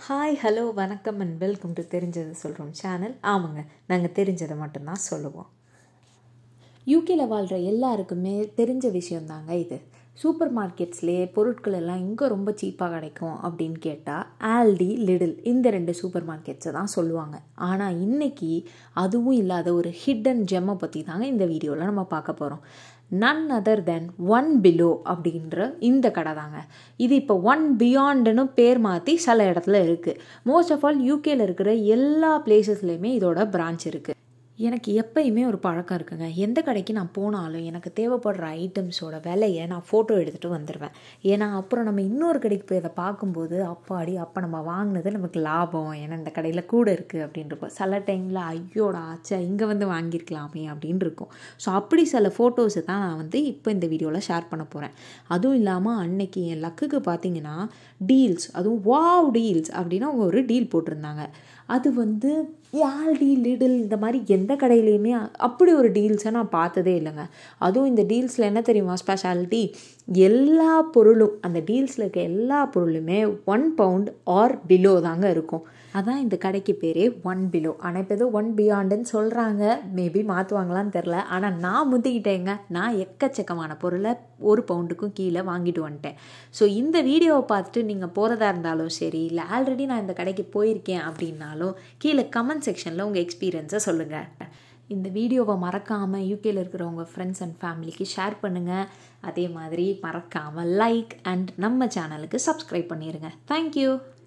hi hello வணக்கம் and welcome to தெரிஞ்சதை சொல்கிறோம் சேனல் ஆமாங்க நாங்கள் தெரிஞ்சதை மட்டும்தான் சொல்லுவோம் யூகேல வாழ்கிற எல்லாருக்குமே தெரிஞ்ச விஷயந்தாங்க இது சூப்பர் மார்க்கெட்ஸ்லேயே பொருட்கள் எல்லாம் இங்கே ரொம்ப சீப்பாக கிடைக்கும் அப்படின்னு கேட்டால் ஆல்டி லிடில் இந்த ரெண்டு சூப்பர் மார்க்கெட்ஸை தான் சொல்லுவாங்க ஆனால் இன்றைக்கி அதுவும் இல்லாத ஒரு ஹிடன் ஜெம்மை பற்றி தாங்க இந்த வீடியோவில் நம்ம பார்க்க போகிறோம் none other than One Below அப்படின்ற இந்த கடை தாங்க இது இப்போ ஒன் பியாண்டுன்னு பேர் மாற்றி சில இடத்துல இருக்குது மோஸ்ட் ஆஃப் ஆல் யூகேல இருக்கிற எல்லா பிளேசஸ்லேயுமே இதோட பிரான்ச் இருக்குது எனக்கு எப்பயுமே ஒரு பழக்கம் இருக்குங்க எந்த கடைக்கு நான் போனாலும் எனக்கு தேவைப்படுற ஐட்டம்ஸோட விலையை நான் ஃபோட்டோ எடுத்துகிட்டு வந்துடுவேன் ஏன்னா அப்புறம் நம்ம இன்னொரு கடைக்கு போய் அதை பார்க்கும்போது அப்பாடி அப்போ நம்ம வாங்கினது நமக்கு லாபம் ஏன்னா இந்த கடையில் கூட இருக்குது அப்படின்றப்போ சில டைமில் ஐயோட ஆச்சா இங்கே வந்து வாங்கியிருக்கலாமே அப்படின்னு இருக்கும் ஸோ அப்படி சில ஃபோட்டோஸை தான் நான் வந்து இப்போ இந்த வீடியோவில் ஷேர் பண்ண போகிறேன் அதுவும் இல்லாமல் அன்னைக்கு என் லக்குக்கு பார்த்தீங்கன்னா டீல்ஸ் அதுவும் வாவ் டீல்ஸ் அப்படின்னு அவங்க ஒரு டீல் போட்டிருந்தாங்க அது வந்து யால்டி லிடில் இந்த மாதிரி எந்த கடையிலையுமே அப்படி ஒரு டீல்ஸை நான் பார்த்ததே இல்லைங்க அதுவும் இந்த டீல்ஸில் என்ன தெரியுமா ஸ்பெஷாலிட்டி எல்லா பொருளும் அந்த டீல்ஸில் இருக்க எல்லா பொருளுமே ஒன் பவுண்ட் ஆர் பிலோ தாங்க இருக்கும் அதான் இந்த கடைக்கு பேரே ஒன் பிலோ ஆனால் இப்போ ஏதோ ஒன் பியாண்டுன்னு சொல்கிறாங்க மேபி மாற்றுவாங்களான்னு தெரில ஆனால் நான் முந்திக்கிட்டேங்க நான் எக்கச்சக்கமான பொருளை ஒரு பவுண்டுக்கும் கீழே வாங்கிட்டு வந்துட்டேன் ஸோ இந்த வீடியோவை பார்த்துட்டு நீங்கள் போகிறதா இருந்தாலும் சரி இல்லை ஆல்ரெடி நான் இந்த கடைக்கு போயிருக்கேன் அப்படின்னாலும் கீழே கமெண்ட் செக்ஷனில் உங்கள் எக்ஸ்பீரியன்ஸை சொல்லுங்கள் இந்த வீடியோவை மறக்காமல் யூகேல இருக்கிற உங்கள் ஃப்ரெண்ட்ஸ் அண்ட் ஃபேமிலிக்கு ஷேர் பண்ணுங்கள் அதே மாதிரி மறக்காமல் லைக் அண்ட் நம்ம சேனலுக்கு சப்ஸ்கிரைப் பண்ணிடுங்க தேங்க்யூ